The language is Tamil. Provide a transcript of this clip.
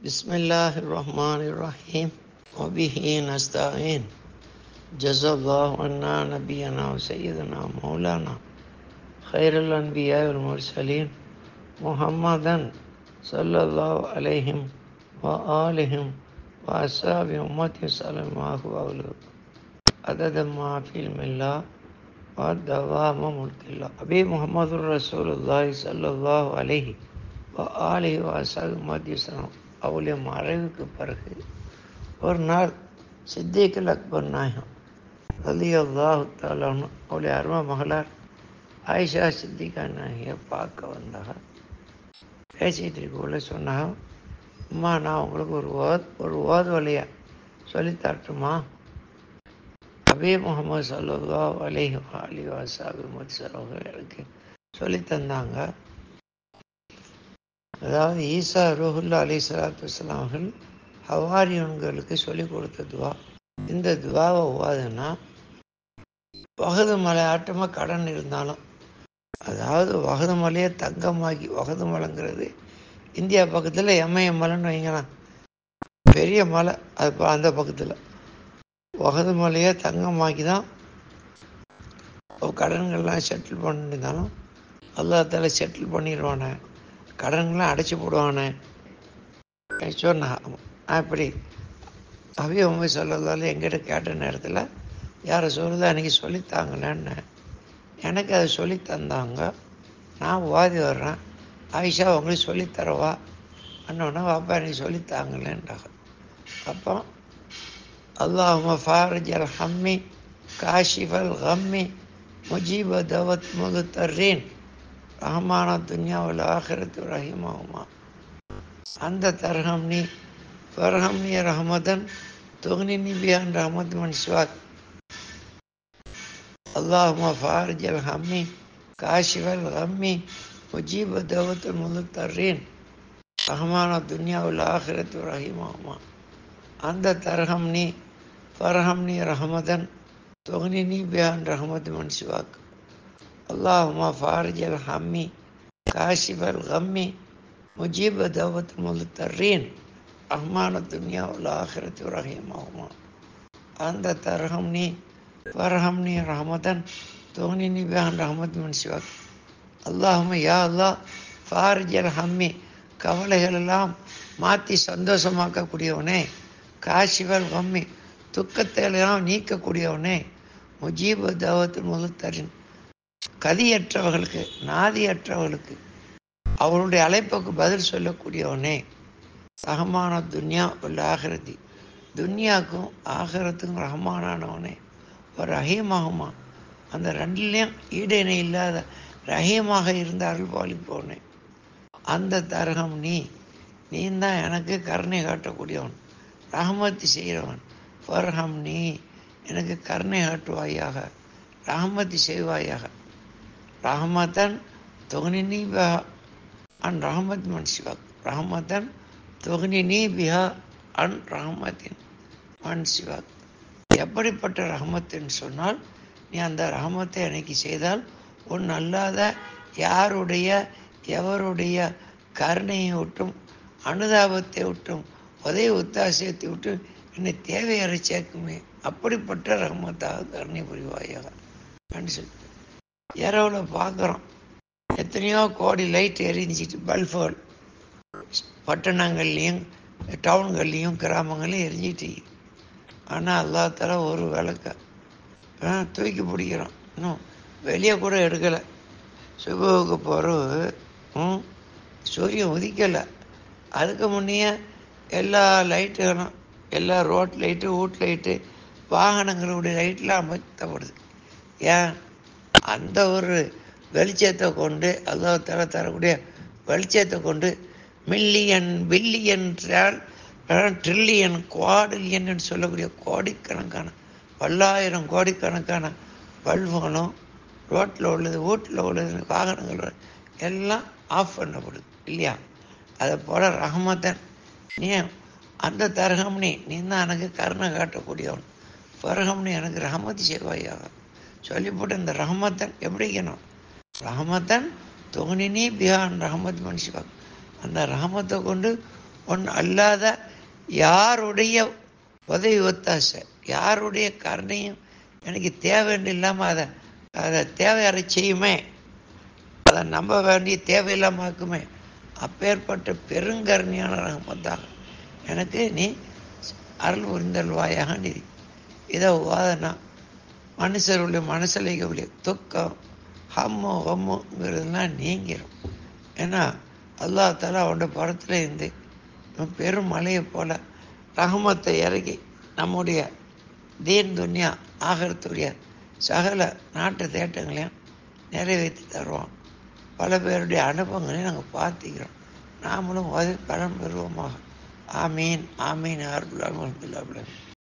بسم الله الرحمن الرحيم وبه نستعين جزا الله عنا نبينا وسيدنا مولانا خير الأنبياء والمرسلين محمدا صلى الله عليهم وآلهم وأصحاب أمته صلى الله عليه عدد ما في علم الله والدوام ملك الله أبي محمد رسول الله صلى الله عليه وآله وأصحاب أمته صلى அவளுடைய மறைவுக்கு பிறகு ஒரு நாள் சித்திகல் அக்பர் நாயகம் ரலி அல்லாஹு தாலான்னு அவளுடைய அரும மகளார் ஆயிஷா சித்திகா நாயகியை பார்க்க வந்தாங்க பேசிகிட்டு இருக்கக்குள்ள சொன்னாங்க அம்மா நான் உங்களுக்கு ஒரு ஓத் ஒரு ஓது வழியா சொல்லித்தரட்டுமா அபி முகமது சல்லா அலிஹ் அலி வாசாபி முத்சலோகளுக்கு சொல்லி தந்தாங்க அதாவது ஈசா ரோஹுல்லா அலி சலாத்து வலாம் அவர்கள் ஹவாரியன்களுக்கு சொல்லிக் கொடுத்த துவா இந்த துவாவை ஓதுனா வகது மலை ஆட்டமாக கடன் இருந்தாலும் அதாவது வகது மலையை தங்கமாக்கி வகது மலைங்கிறது இந்தியா பக்கத்தில் எம்ஐஎம் மலைன்னு வைங்களேன் பெரிய மலை அது அந்த பக்கத்தில் வகது மலையை தங்கமாக்கி தான் கடன்கள்லாம் செட்டில் பண்ணியிருந்தாலும் அல்லாத்தால செட்டில் பண்ணிடுவானே கடன்கள்லாம் அடைச்சி போடுவானே சொன்னான் நான் இப்படி அவி உண்மை சொல்லதால எங்கிட்ட கேட்ட நேரத்தில் யாரை சொல்லுதா அன்றைக்கி சொல்லித்தாங்களேன்னு எனக்கு அதை சொல்லி தந்தாங்க நான் வாதி வர்றேன் ஆயிஷா உங்களுக்கு சொல்லித்தரவா அண்ணோன்னா பாப்பா எனக்கு சொல்லித்தாங்களேன்றாங்க அப்போ அல்லாஹும ஃபாரஜ் அல் ஹம்மி காஷிஃப் அல் ஹம்மி முஜீப தவத் முதுத்தர்ரீன் ரஹமான துன்யாவில் ஆஹிரத்து ரஹிமாவுமா அந்த தர்ஹம்னி ஃபர்ஹம்னி ரஹமதன் துக்னினி பியான் ரஹமத் மன்ஸ்வாத் اللهم فارج الهم كاشف الغم مجيب دعوة المضطرين رحمان الدنيا والآخرة رحمهما أنت ترحمني فارحمني رحمة تغنيني بها رحمة من سواك اللهم فارج الهم كاشف الغم مجيب دعوة المضطرين رحمان الدنيا والآخرة رحمهما أنت ترحمني فارحمني رحمة تغنيني بها رحمة من سواك اللهم يا الله ஃபாரிஜ் அல் ஹம்மி கவலைகள் எல்லாம் மாற்றி சந்தோஷமாக்கக்கூடியவனே காஷிவல் ஹம்மி துக்கத்தை எல்லாம் நீக்கக்கூடியவனே முஜீப தவத்து முகத்தரின் கதியற்றவர்களுக்கு நாதியற்றவர்களுக்கு அவருடைய அழைப்புக்கு பதில் சொல்லக்கூடியவனே ரஹமான துன்யா உள்ள ஆகிரதி துன்யாவுக்கும் ஆகிரத்துக்கும் ரஹமானானவனே ஒரு ரஹீமாகுமா அந்த ரெண்டுலேயும் ஈடேனை இல்லாத ரஹீமாக இருந்த அருள் பாலிப்போனே அந்த தரகம் நீ நீ தான் எனக்கு கருணை காட்டக்கூடியவன் ரஹமத்தி செய்கிறவன் ஃபர்ஹம் நீ எனக்கு கருணை காட்டுவாயாக ரஹமத்தி செய்வாயாக ரஹமத்தன் தொகுனி பிஹா அன் ரஹமத் மன் சிவாக் ரஹமத்தன் தொகுனி பிஹா அன் ரஹமத்தின் மன் சிவாக் எப்படிப்பட்ட ரஹமத்துன்னு சொன்னால் நீ அந்த ரஹமத்தை எனக்கு செய்தால் உன் அல்லாத யாருடைய எவருடைய கருணையை விட்டும் அனுதாபத்தை விட்டும் உதவி உத்தாசியத்தை விட்டு என்னை தேவையறை சேர்க்குமே அப்படிப்பட்ட ரஹமத்தாக கருணை புரிவாயாக சொல்லி இரவில் பார்க்குறோம் எத்தனையோ கோடி லைட் எரிஞ்சிட்டு பல்புகள் பட்டணங்கள்லேயும் டவுன்கள்லேயும் கிராமங்கள்லையும் எரிஞ்சிட்டு ஆனால் அல்லா தர ஒரு விளக்க தூக்கி பிடிக்கிறோம் இன்னும் வெளியே கூட எடுக்கலை சுபவுக்கு பிறகு சூரியன் உதிக்கலை அதுக்கு முன்னையே எல்லா லைட்டுகளும் எல்லா ரோட் லைட்டு வீட் லைட்டு வாகனங்களுடைய லைட்லாம் அமைத்தப்படுது ஏன் அந்த ஒரு வெளிச்சத்தை கொண்டு அல்லா தர தரக்கூடிய வெளிச்சத்தை கொண்டு மில்லியன் பில்லியன் ட்ரில்லியன் குவாடில்லியன் சொல்லக்கூடிய கோடிக்கணக்கான பல்லாயிரம் கோடிக்கணக்கான பல்புகளும் ரோட்டில் உள்ளது வீட்டில் உள்ளது வாகனங்கள் எல்லாம் ஆஃப் பண்ணப்படுது இல்லையா அதை போல் ரஹமத்தன் நீ அந்த தரகம்னி நீ தான் எனக்கு கருணை காட்டக்கூடியவன் பரகம்னி எனக்கு ரஹமதி செய்வாயாக சொல்லிவிட்டு இந்த ரஹமத்தன் எப்படிக்கணும் ரஹமத்தன் தொகுனினி பிஹான் ரஹமத் மனுஷிவாக் அந்த ரஹமத்தை கொண்டு ஒன் அல்லாத யாருடைய உதவி ஒத்தாசை யாருடைய கருணையும் எனக்கு தேவைன்னு இல்லாமல் அதை அதை தேவையறை செய்யுமே அதை நம்ப வேண்டிய தேவையில்லாம ஆக்குமே அப்பேற்பட்ட பெருங்கருணையான ரகமத்தாக எனக்கு நீ அருள் புரிந்தல்வாயாக நீ இதை ஓதனா மனுஷருடைய மனசில் இருக்கக்கூடிய துக்கம் ஹம்மு ஹம்முங்கிறதுலாம் நீங்கிடும் ஏன்னா அல்லா தாலா அவனோட படத்தில் இருந்து இவன் பெரும் மலையை போல ரஹமத்தை இறக்கி நம்முடைய தீன் துன்யா ஆகரத்துடைய சகல நாட்டு தேட்டங்களையும் நிறைவேற்றி தருவோம் பல பேருடைய அனுபவங்களையும் நாங்கள் பார்த்துக்கிறோம் நாமளும் அதில் பலம் பெறுவோமாக ஆமீன் ஆமீன் யாருக்குள்ள